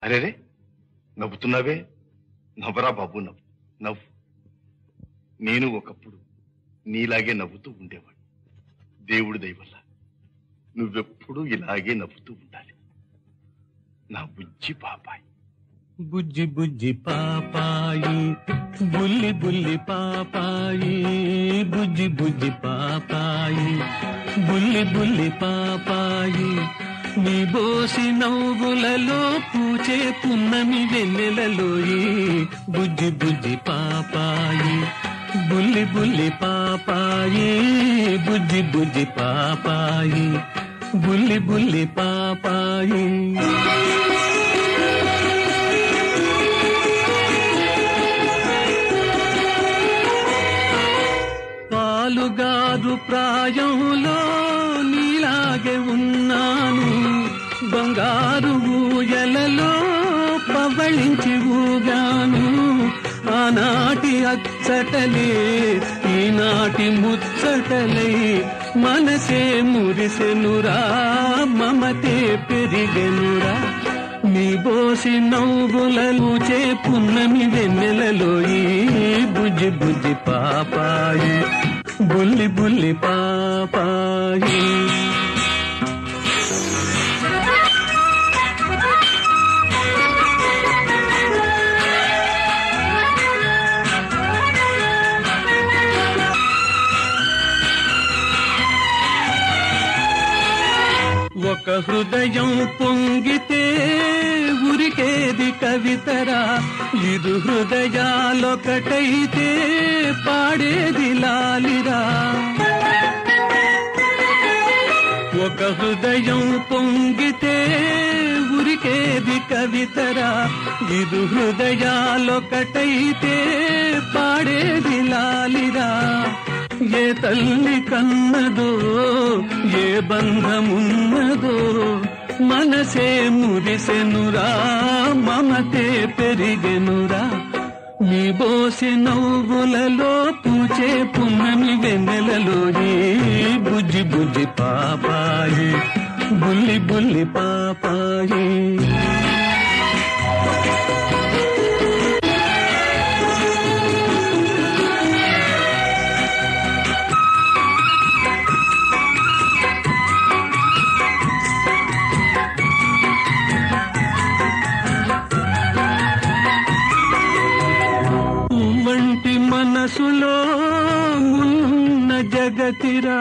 అరేరే నవ్వుతున్నావే నవ్వరా బాబు నవ్వు నవ్వు నేను ఒకప్పుడు నీలాగే నవ్వుతూ ఉండేవాడు దేవుడి దయ వల్ల నువ్వెప్పుడూ ఇలాగే నవ్వుతూ ఉండాలి నా బుజ్జి పాపాయి బుజ్జి బుజ్జి పాపాయి బుల్లి బుల్లి పాపాయి బుజ్జి బుజ్జి పాపాయి బుల్లి బుల్లి పాపాయి నీ బోసి నవ్వులలో పూచే పున్నమి వెన్నెలలోయి బుజ్జి బుజ్జి పాపాయి బుల్లి బుల్లి పాపాయి బుజ్జి బుజ్జి పాపాయి బుల్లి బుల్లి పాపాయి పాలుగారు ప్రాయంలో నీలాగే ఉన్నాను బంగారు ఊయలలో పవళించి ఊగాను ఆనాటి అచ్చటలే ఈనాటి ముచ్చటలై మనసే మురిసెనురా మమతే పెరిగెనురా నీ బోసి నవ్వులను చే పున్నమి వెన్నెలలోయి బుజ్జి బుజ్జి పాపాయి బుల్లి బుల్లి పాపాయి ఒక హృదయం పొంగితే ఉరికేది కవితరా ఇరు హృదయాలొకటైతే పాడేది లాలిరా ఒక హృదయం పొంగితే ఉరికేది కవితరా ఇరు హృదయాలొకటైతే పాడేది లాలిరా ఏ తల్లి కన్నదో ఏ బంధమున్నదో మనసే మురిసెనురా మమతే పెరిగెనురా నీ బోసి నవ్వులలో పూచే పున్నమి వెన్నెలలోని బుజ్జి బుజ్జి పాపాయి బుల్లి బుల్లి పాపాయి వంటి మనసులో ఉన్న జగతిరా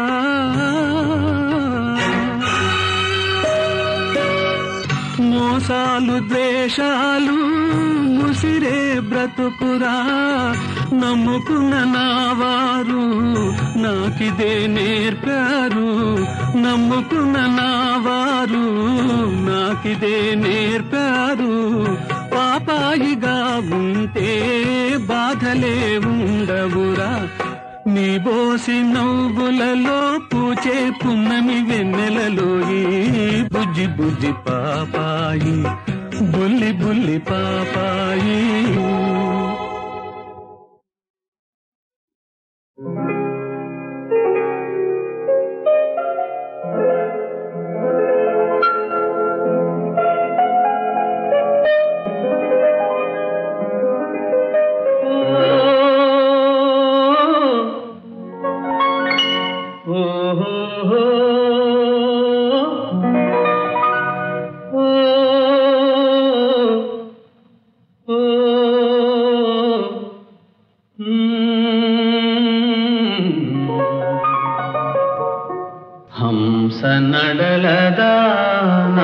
మోసాలు ద్వేషాలు ముసిరే బ్రతుకురా నమ్ముకున్న నావారు నాకిదే నేర్పారు నమ్ముకున్న నావారు నాకిదే నేర్పారు పాపాయిగా ఉంటే బాధలే ఉండవురా నీ బోసి నవ్వులలో పూచే పున్నమి వెన్నెలలోయి బుజ్జి బుజ్జి పాపాయి బుల్లి బుల్లి పాపాయి హంస నడలదానా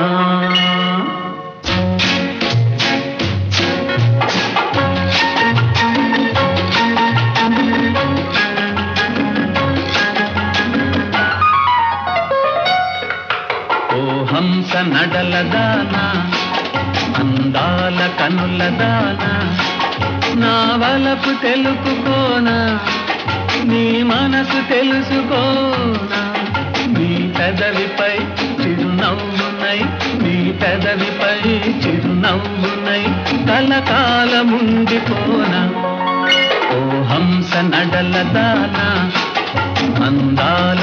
ఓ హంస నడలదానా అందాల కనులదానా నా వలపు తెలుపుకోనా నీ మనసు తెలుసుకోనా నీ పెదవిపై చిరునవ్వునై నీ పెదవిపై చిరునవ్వునై కలకాలముండిపోనా ఓ హంస నడలదానా అందాల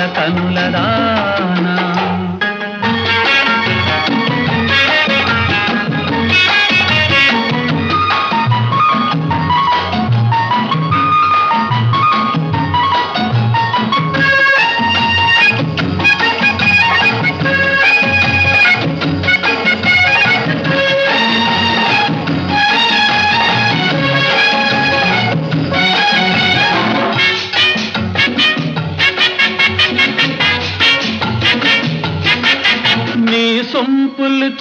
కనులదానా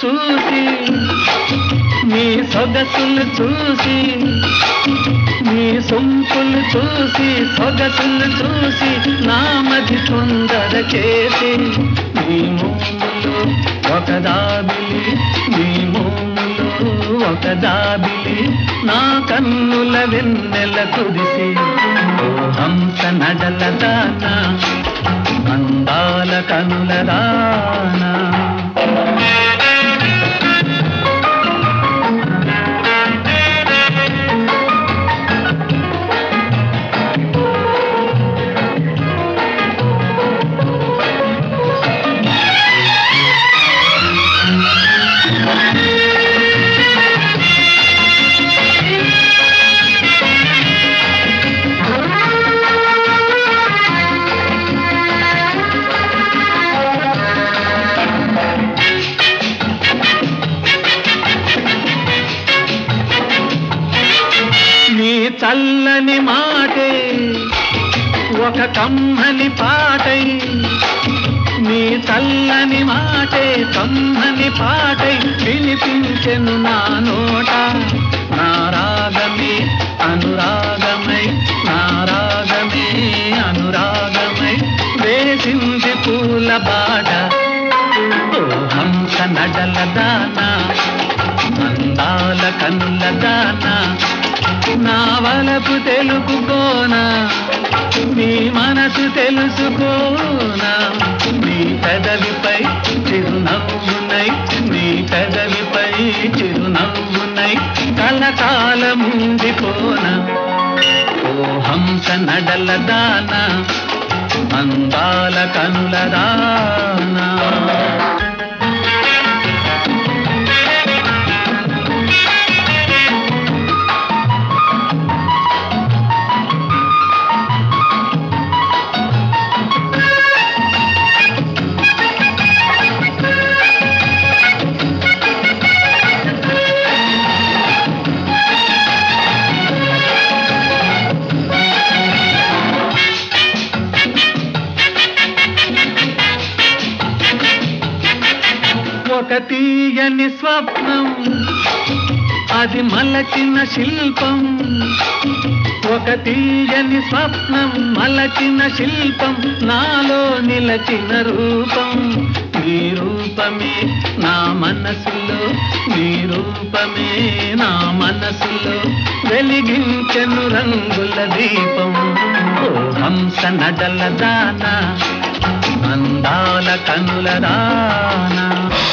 చూసి నీ సొగసులు చూసి నీ సొంపులు చూసి సొగసులు చూసి నా మది తొందర చేసి నీ మోములో ఒక దాబిలి నీ మోములో ఒక దాబిలి నా కన్నుల వెన్నెల కురిసి ఓ హంస నడల దానా అందాల కనుల దానా నీ చల్లని మాటే ఒక కమ్మని పాటై నీ చల్లని మాటే కమ్మని పాటై వినిపించెను నా నోట నా రాగమే అనురాగమై నా రాగమే అనురాగమై వేసింది పూల బాట ఓ హంస నడల దానా అందాల కన్నుల దానా నా వలపు తెలుపుకోనా నీ మనసు తెలుసుకోనా నీ పెదవిపై చిరునవ్వునై నీ పెదవిపై చిరునవ్వునై కలకాలముండిపోనా ఓ హంస నడల దానా అందాల కనుల దానా ఒక తీయని స్వప్నం అది మలచిన శిల్పం ఒక తీయని స్వప్నం మలచిన శిల్పం నాలో నిలచిన రూపం నీ రూపమే నా మనసులో నీ రూపమే నా మనసులో వెలిగించెను రంగుల దీపం ఓ హంస నడల దానా అందాల కనుల దానా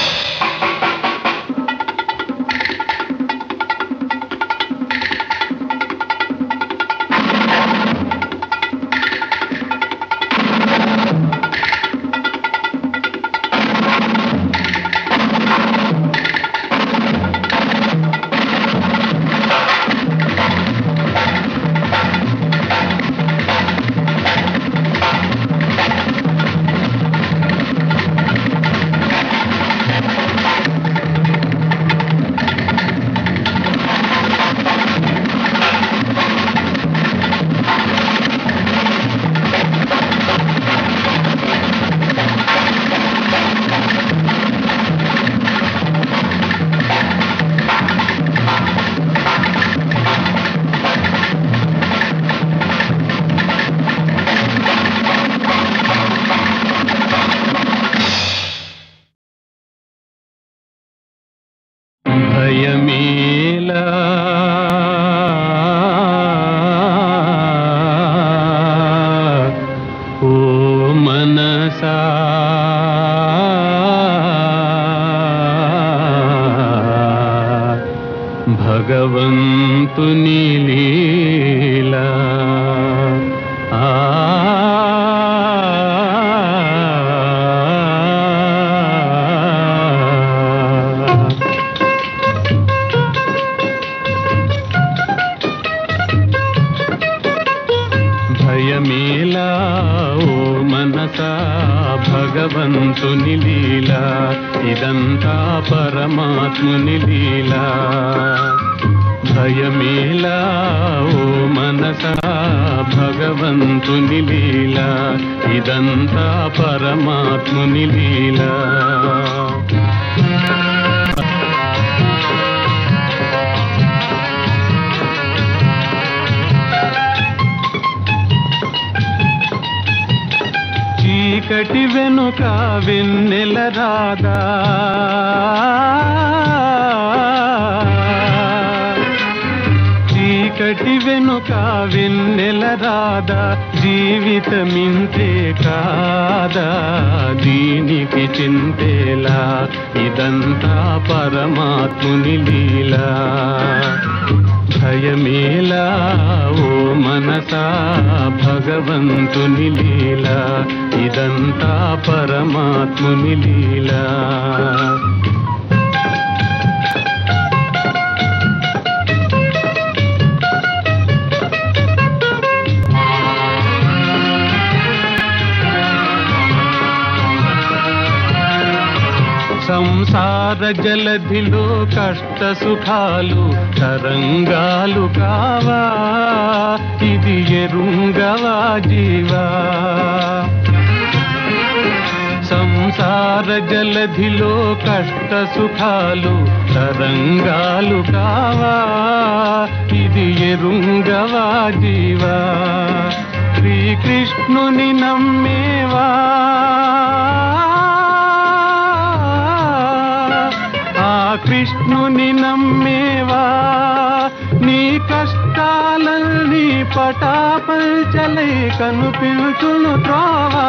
భయమేలా ఓ మనసా భగవంతుని లీలా ఆ భయమేలా ఓ మనసా భగవంతుని లీలా ఇదంతా పరమాత్ముని లీలా భయమేలా ఓ మనసా భగవంతుని లీలా ఇదంతా పరమాత్ముని లీలా చీకటి వెనుక వెన్నెల రాదా చీకటి వెనుక వెన్నెల రాదా జీవితమింతే కాదా దీనికి చింతేలా ఇదంతా పరమాత్ముని లీలా భయమేలా ఓ మనసా భగవంతుని లీలా ఇదంతా పరమాత్ముని లీలా సంసార జలధిలో కష్ట సుఖాలు తరంగాలు కావా ఇది ఎరుంగవా జీవా సంసార జలధిలో కష్ట సుఖాలు తరంగాలు కావా ఇది ఎరుంగవా జీవా శ్రీకృష్ణుని నమ్మేవా ఆ కృష్ణుని నమ్మేవా నీ కష్టాలన్నీ పటాపంచలై కనుపించును త్రోవా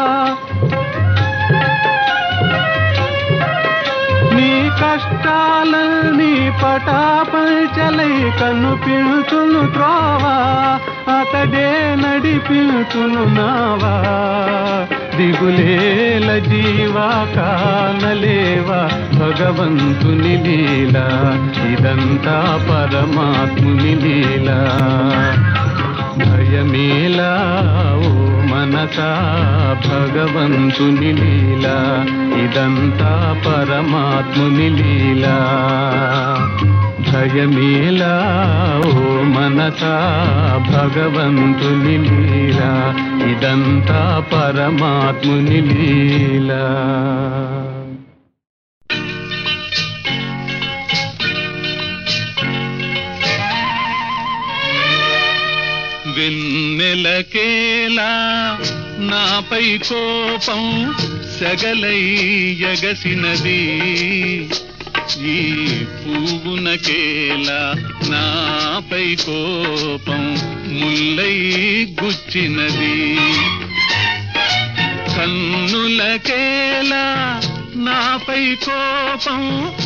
నీ కష్టాలన్నీ పటాపంచలై కనుపించును త్రోవా అతడే నడిపించును నావా దిగులేల జీవా కానలేవా భగవంతుని లీలా ఇదంతా పరమాత్ముని లీలా భయమేలా ఓ మనసా భగవంతుని లీలా ఇదంతా పరమాత్ముని లీలా భయమేలా ఓ మనసా భగవంతుని లీలా ఇదంతా పరమాత్ముని లీలా వెన్నెలకేలా నాపై కోపం సెగలై ఎగసినది ఈ పువ్వునకేలా నాపై కోపం ముల్లై గుచ్చినది కన్నులకేలా నాపై కోపం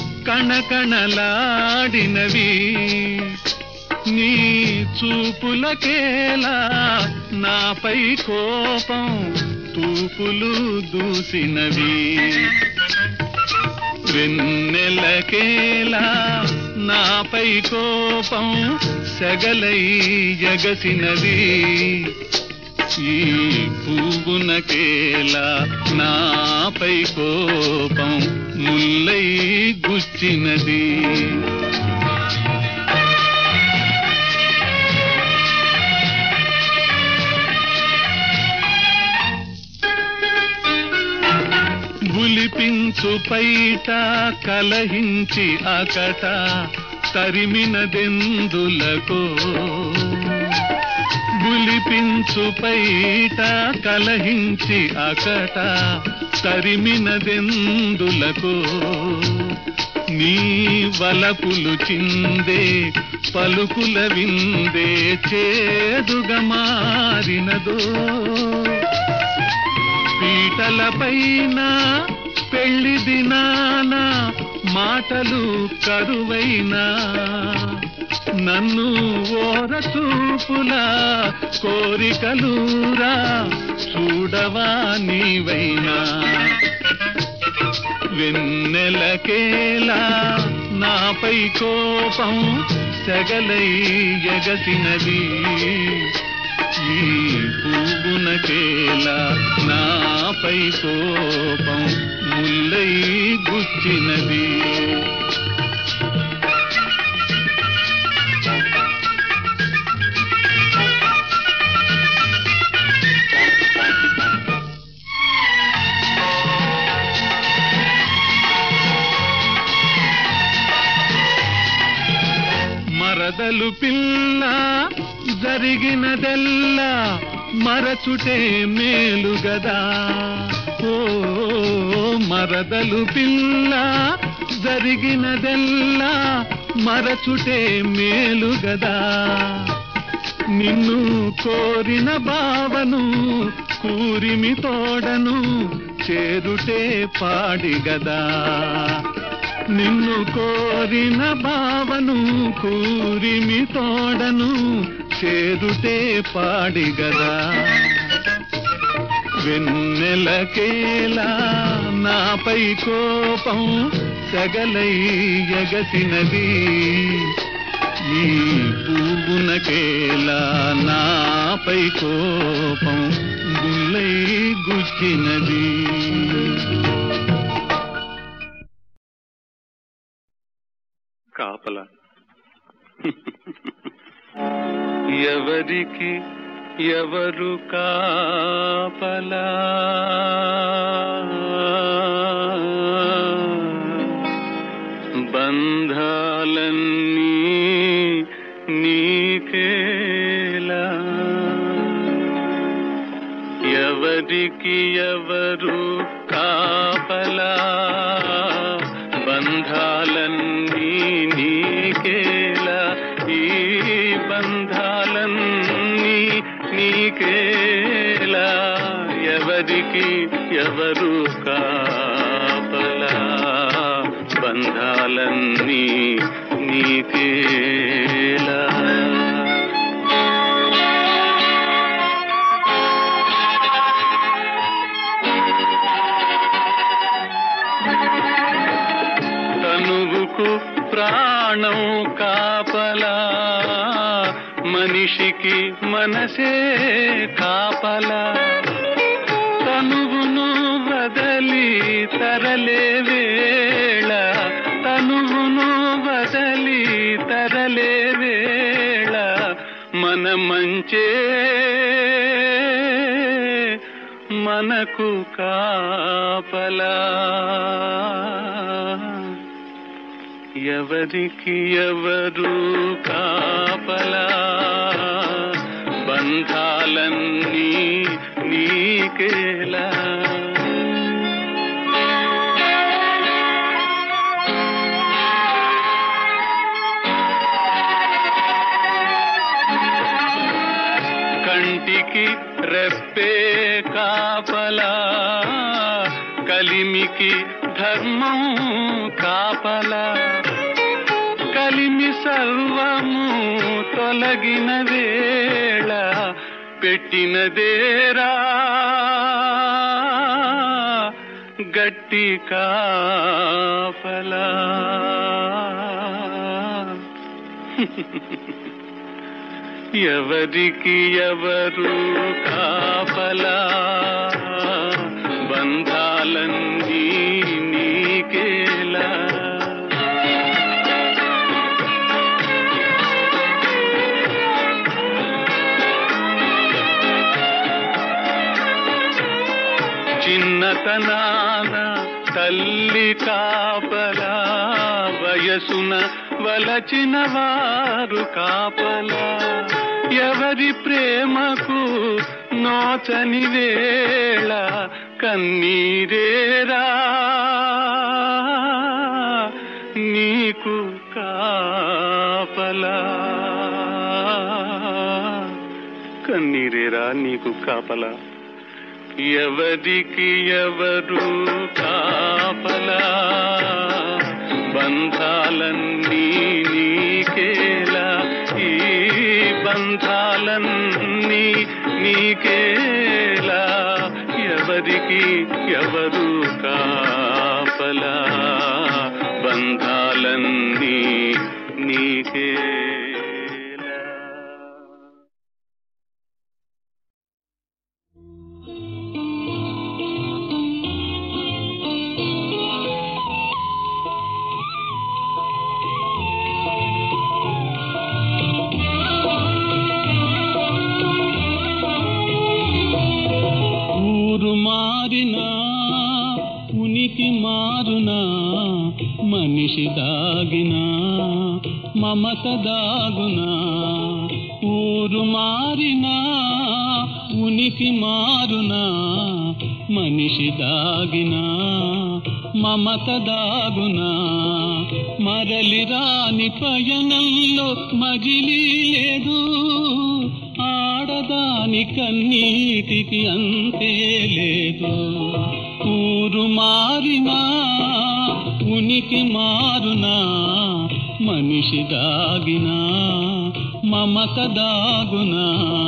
కణకణలాడినవి నీ చూపులకేలా నాపై కోపం తూపులు దూసినవి వెన్నెలకేలా నాపై కోపం సెగలై ఎగసినది ఈ పువ్వునకేలా నాపై కోపం ముల్లై గుచ్చినది బులిపించు పైట కలహించి అకట తరిమినదెందులకో బులిపించు పైట కలహించి అకట తరిమినదెందులకో నీ వలపులు చిందే పలుకుల విందే చేదుగా మారినదో పీటల పైన పెళ్లి దినాన మాటలు కరువైనా నన్ను ఓర చూపులా కోరికలురా చూడవా నీవైనా వెన్నెలకేలా నాపై కోపం సెగలై ఎగసినది ఈ పువ్వునకేలా నాపై కోపం ముల్లై గుచ్చినది మరదలు పిల్ల జరిగినదెల్లా మరచుటే మేలు గదా ఓ మరదలు పిల్ల జరిగినదెల్లా మరచుటే మేలు గదా నిన్ను కోరిన బావను కూరిమి తోడను చేరుటే పాడిగదా నిన్ను కోరిన బావను కూరిమి తోడను చేరుటే పాడిగదా వెన్నెలకేలా నాపై కోపం సగలై ఎగసినది ఈ పువ్వునకేలా నాపై కోపం గుల్లై గుచ్చినది కాపల ఎవరికి ఎవరు కాపలా బంధాలన్నీ నీకేలా ఎవరికి ఎవరు కాపలా బంధాలన్నీ నీకేలా ఈ బంధాలన్నీ నీకేలా ఎవరికి ఎవరు కాపలా బంధాలన్నీ నీకేలా తనువుకు ప్రాణం కాపలా మనిషికి మనసే కాపలా తనువును వదలి తరలే వేళ తనువును వదలి తరలే వేళ మన మంచే మనకు కాపలా ఎవరికి ఎవరు కాపలా బంధాలన్నీ నీకేలా కంటికి రెప్పే కాపలా కలిమికి ధర్మం కాపలా కలిమి సర్వము తొలగిన వేళ పెట్టినదేరా గట్టి కాపలా ఎవరికి ఎవరు కాపలా బంధాలన్నీ నీకేలా చిన్నతనాన తల్లి కాపలా వయసున వలచిన వారు కాపలా ఎవరి ప్రేమకు నోచని వేళ కన్నీరేరా నీకు కాపలా కన్నీరేరా నీకు కాపలా ఎవరికి ఎవరు కాపలా బంధాలన్నీ నీకేలా ఈ బంధాలన్నీ నీకేలా ఎవరికి ఎవరు కాపలా బంధాలన్నీ నీకేలా ఊరు మారినా ఉనికి మారునా మనిషి దారి దాగినా మమత దాగునా ఊరు మారినా ఉనికి మారునా మనిషి దాగినా మమత దాగునా మరలి రాని పయనంలో మజిలీ లేదు ఆడదాని కన్నీటికి అంతే లేదు ఊరు మారినా ఉనికి మారునా మనిషి దాగినా మమత దాగునా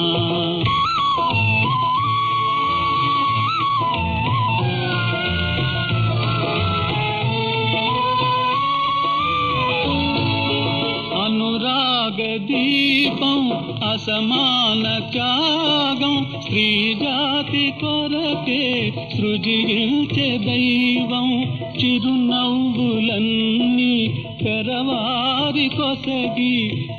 అనురాగ దీపం అసమాన త్యాగం స్త్రీ జాతి కొరకే సృజించే దైవం చిరునవ్వులన్నీ పెరవారి కొసగి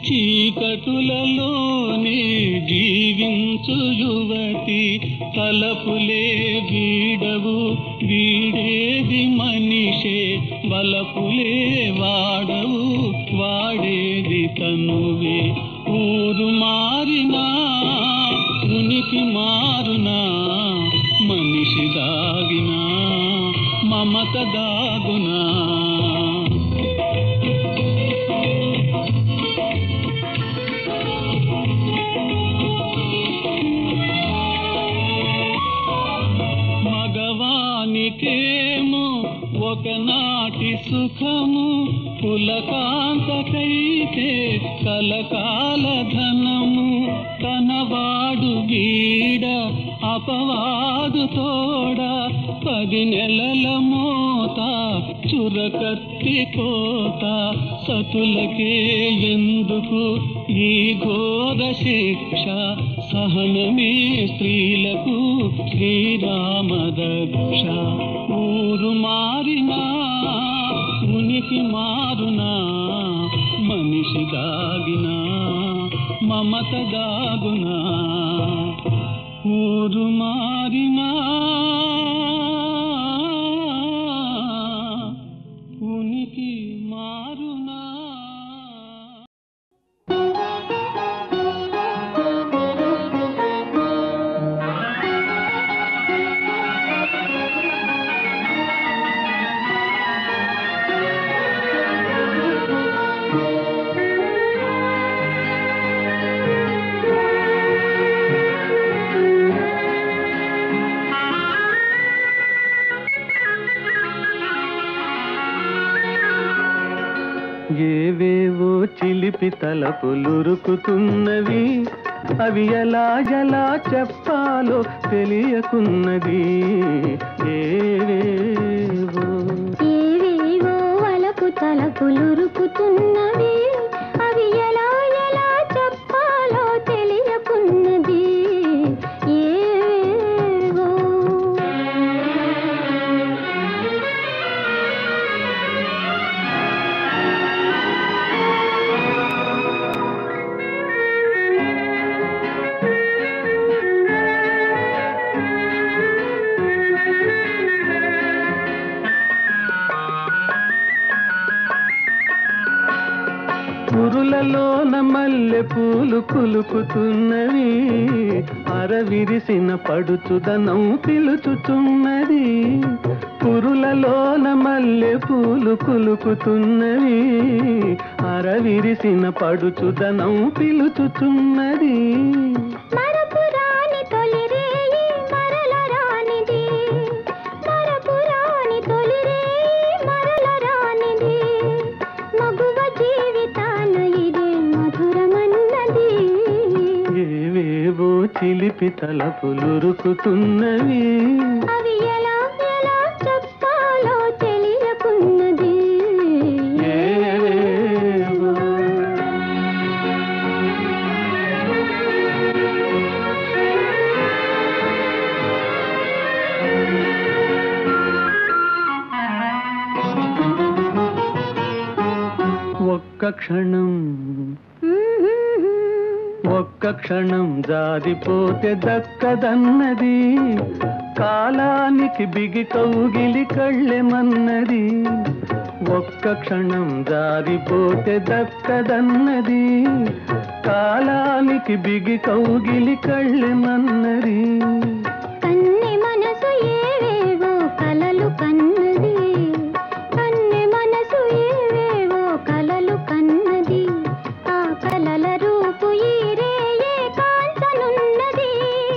చీకటులలోనే జీవించు యువతి తలపులే వీడవు వీడేది మనిషే బలపులే వాడవు వాడేది తనువే ఊరు మారినా ఉనికి మారునా మనిషి దాగినా మమత దాగునా మగవానికేమో ఒకనాటి సుఖము పులకాంతకైతే కలకాల ధనము కనవాడు వీడ అపవాదు తోడ పది నెలల మోత చురకత్తి కోత సతులకే ఎందుకు ఈ ఘోర శిక్ష సహనమే స్త్రీలకు శ్రీరామ దక్ష ఊరు మారినా ఉనికి మారునా మనిషి దాగినా మమత దాగునా ఊరు మారినా ఉనికి మారునా ఏవేవో చిలిపి తలపులురుకుతున్నవి అవి ఎలా ఎలా చెప్పాలో తెలియకున్నది ఏవేవో ఏవేవో వలపు తలపులురుకుతున్నవి అవి ఎలా ఎలా చెప్పాలో తెలియకున్నది ఏవేవో పురులలోన మల్లె పూలు కులుకుతున్నవి అరవిరిసిన పడుచుదనం పిలుచుచున్నది పురులలోన మల్లె పూలు కులుకుతున్నవి అరవిరిసిన పడుచుదనం పిలుచుచున్నది మరపురాని తొలిరేయి మరల రానిది మరపురాని తొలిరేయి మరల రానిది మగువ జీవితాన ఇదే మధురమన్నది ఏవేవో చిలిపి తలపులురుకుతున్నవి అవి ఎలా ఎలా చెప్పాలో తెలియకున్నది ఏవేవో ఒక్క క్షణం ఒక్క క్షణం జారిపోతే దక్కదన్నది కాలానికి బిగి కౌగిలి కళ్ళెమన్నది ఒక్క క్షణం జారిపోతే దక్కదన్నది కాలానికి బిగి కౌగిలి కళ్ళెమన్నది కన్నె మనసు ఏవేవో కలలు కన్నది కన్నె మనసు ఏవేవో కలలు కన్నది ఆ కలల రూపు ఈ రేయే కాంచనున్నది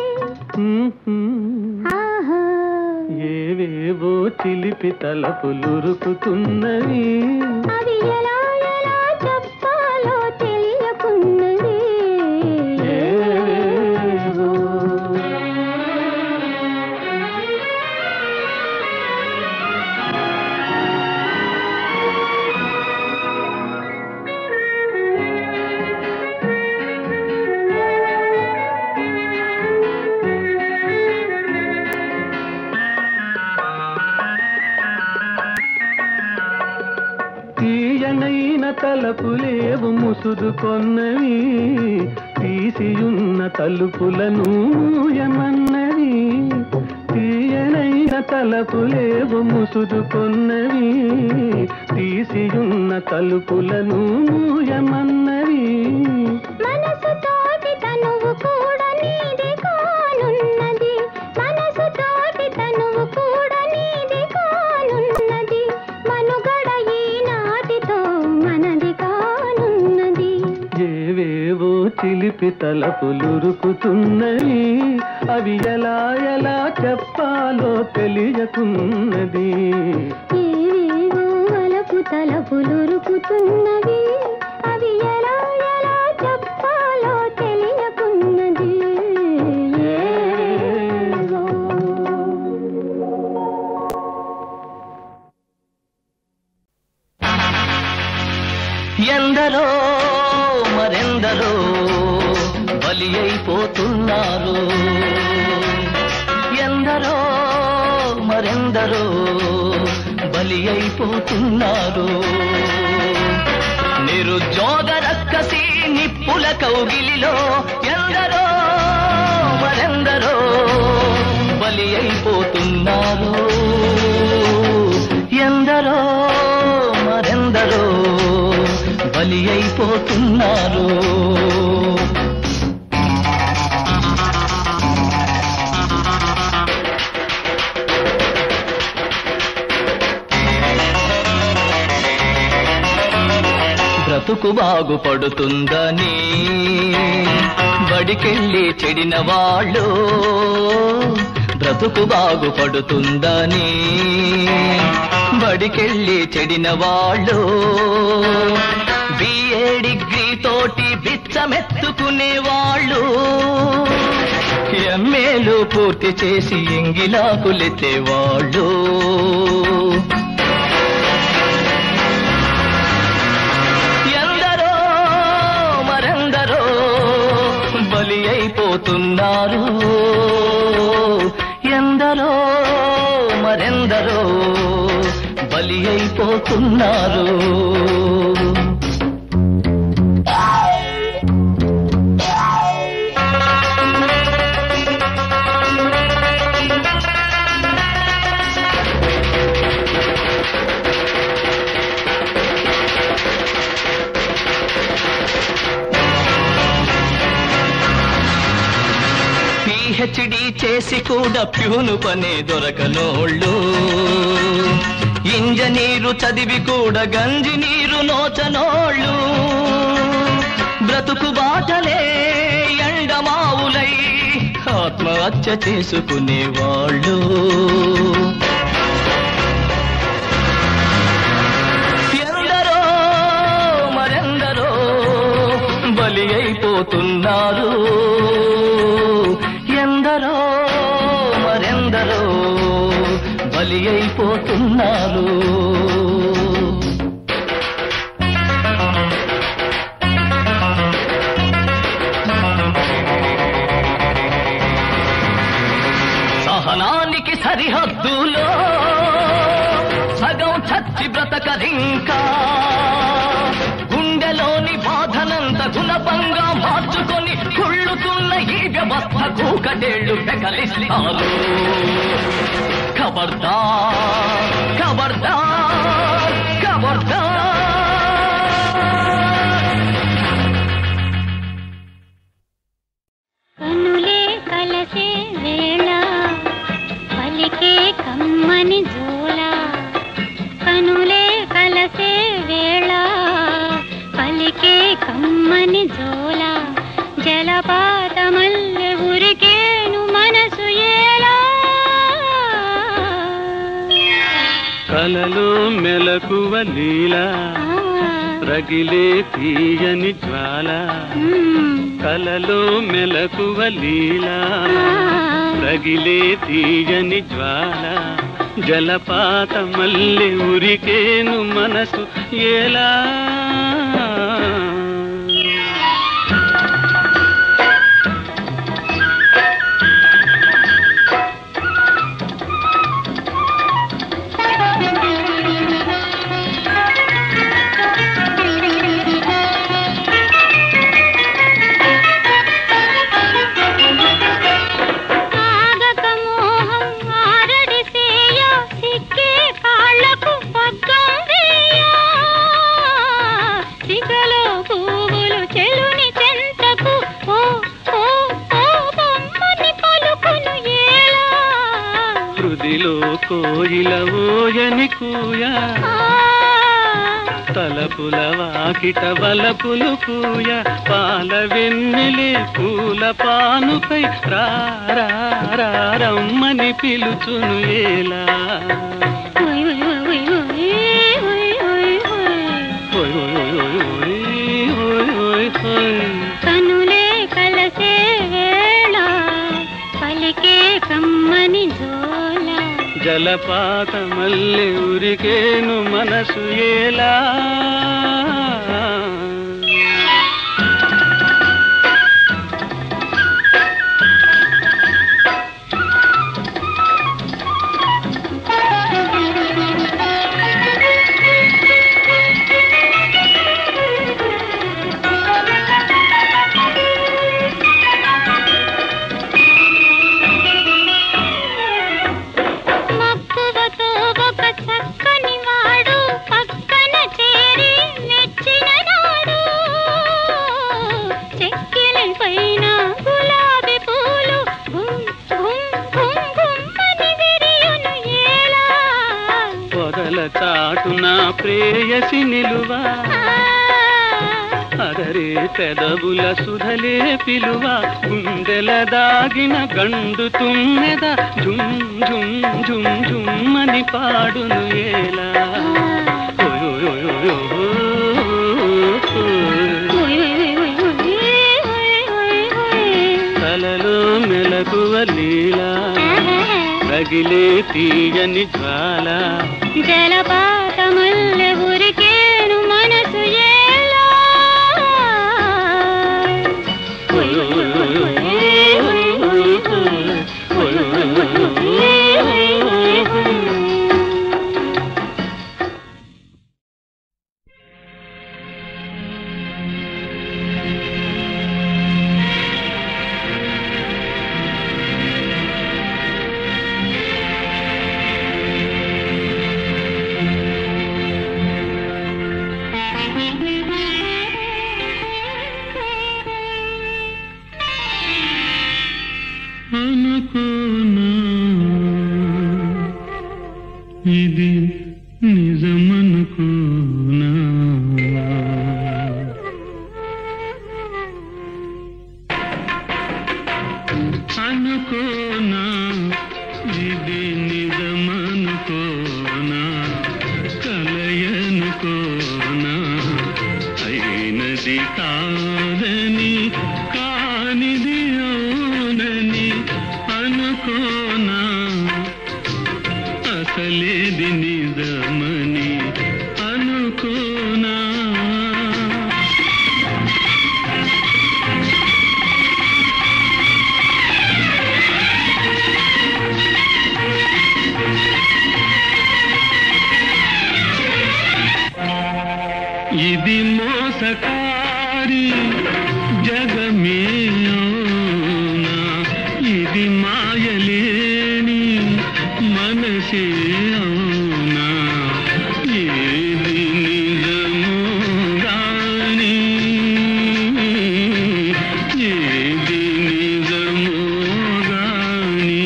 ఆహా ఏవేవో చిలిపి తలపులురుకుతున్నవి అవి ఎలా ఎలా చెప్పాలో తెలియకున్నది ఏవేవో తీయనైన తలపులేవు ముసురుకొన్నవి తీసియున్న తలుపులను మూయమన్నవి తీయనైన తలపులేవు ముసురుకొన్నవి తీసియున్న తలుపులను మూయమన్నవి మనసు తోటి తనువు కూడా నీది కానున్నది మనసు తోటి తనువు కూడా నీది కానున్నది మనుగడ ఈనాటితో మనది కానున్నది ఏవేవో చిలిపి తలపులురుకుతున్నవి అవి ఎలా ఎలా చెప్పాలో తెలియకున్నది ఏవేవో వలపు తలపులురుకుతున్నవి అవి ఎలా ఎలా చెప్పాలో తెలియకున్నది ఏవేవో. ఎందరో మరెందరో బలి అయిపోతున్నారు ఎందరో మరెందరో బలి అయిపోతున్నారు నిరుద్యోగ రక్కసి నిప్పుల కౌగిలిలో ఎందరో మరెందరో బలి అయిపోతున్నారు ఎందరో మరెందరో బలి అయిపోతున్నారు బ్రతుకు బాగుపడుతుందని బడికెళ్ళి చెడిన వాళ్ళు బ్రతుకు బాగుపడుతుందని బడికెళ్ళి చెడిన వాళ్ళు బిఏ డిగ్రీ తోటి బిచ్చమెత్తుకునే వాళ్ళు ఎంఏలు పూర్తి చేసి ఎంగిలాకులెత్తే వాళ్ళు ఎందరో మరెందరో బలి అయిపోతున్నారు ఎందరో మరెందరో బలి అయిపోతున్నారు పిహెచ్డి చేసి కూడా ప్యూను పనే దొరకనోళ్ళు ఇంజనీరు చదివి కూడా గంజి నీరు నోచనోళ్ళు బ్రతుకు బాటలే ఎండమావులై ఆత్మహత్య చేసుకునేవాళ్ళు ఎందరో మరెందరో బలి అయిపోతున్నారు ఎందరో మరెందరో బలి అయిపోతున్నారు సహనానికి సరిహద్దులో సగం చచ్చి బ్రతకరింకా గుండెలోని బాధనంత గుణపంగా మార్చుకొని కుళ్ళుతున్న ఈ వ్యవస్థకు కడేళ్లు పెకలిస్తారు ఖబర్దార్ ఖబర్దార్ ఖబర్దార్ కమ్మని జోల జలపాతమల్లె ఉరికేను మనసు ఏలా కలలో మెలకువ లీలా రగిలే తీయని జ్వాల కలలో మెలకువ లీలా రగిలే తీయని జ్వాల జలపాత మల్లె ఉరికేను మనసు ఎలా ఆగక మోహం ఆరడి సేయ సిక్కే కాళ్ళకు పగ్గం వేయ సిగలో పువ్వులు చెలుని చెంతకు ఓ ఓ ఓ బొమ్మని పలుకును ఏలా హృదిలో కోయిల ఓయని కూయా ఆ, తలపుల వాకిట వలపులు పూయ పాల వెన్నెలే పూల పానుపై రా రా రా రమ్మని పిలుచును ఏలా ఓయ్ ఓయ్ ఓయ్ ఓయ్ ఓయ్ ఓయ్ ఓయ్ ఓయ్ ఓయ్ ఓయ్ ఓయ్ ఓయ్ ఓయ్ ఓయ్. కనులే కలసే వేళ పలికే కమ్మని జోల జలపాత మల్లె ఉరికేను మనసు ఏలా మక్కువతో ఒక చక్కని వాడు పక్కన చేరి మెచ్చిన నాడు చెక్కిలి పైన గులాబీ పూలు గుమ్ గుమ్ గుమ్ గుమ్మని విరియును ఏలా పొదల చాటున ప్రేయసి నిలువా ఆ, అదరే పెదవుల సుధలే పిలువ గుండెల దాగిన గండు తుమ్మెద జుమ్ జుమ్ జుమ్ జుమ్మని పాడును ఏలా ఓయ్ ఓయ్ ఓయ్ ఓయ్ ఓయ్. ఓయ్ ఓయ్ ఓయ్ ఓయ్ ఓయ్ ఓయ్ ఓయ్ కలలో మెలకువ లీలా రగిలే తీయని జ్వాల జలపాతముల్లె ఉరికేను మనసు ఏలా ఓయ్ ఓయ్ ఓయ్ ఓయ్ ఓయ్ ఓయ్ ఓయ్ ఓయ్ ఓయ్ ఓయ్. అనుకోనా ఇది నిజమనుకోనా అనుకోనా ఇది నిజమనుకోనా కలయనుకోనా అయినది కాదని కానిది అవునని అనుకోనా అసలేది నిజమని అనుకోనా ఇది మోసకారి జగమే అవునా ఇది మాయలేని మనసే అవునా ఏది నిజమో గాని ఏది నిజమో గాని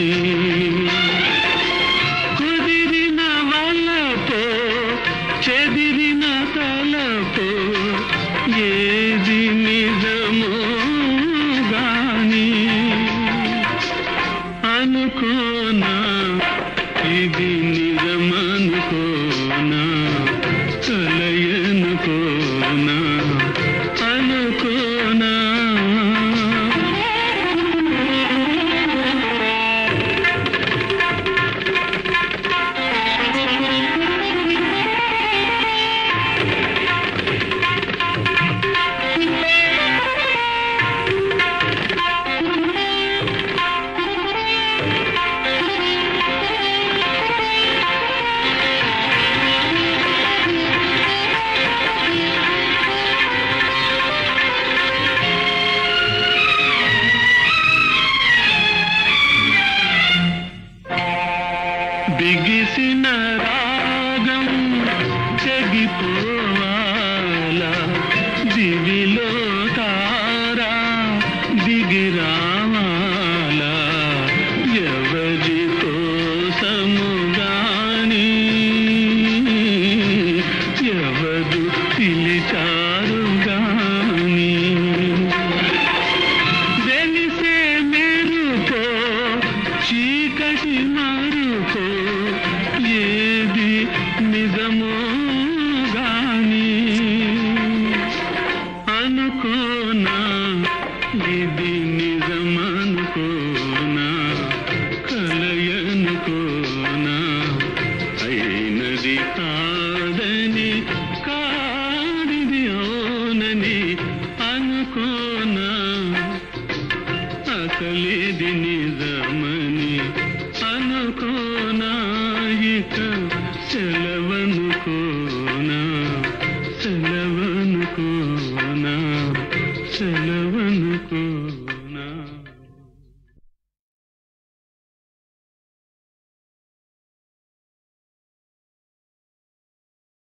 కుదిరిన వలతో చెదిరిన తలతో ఏది దివి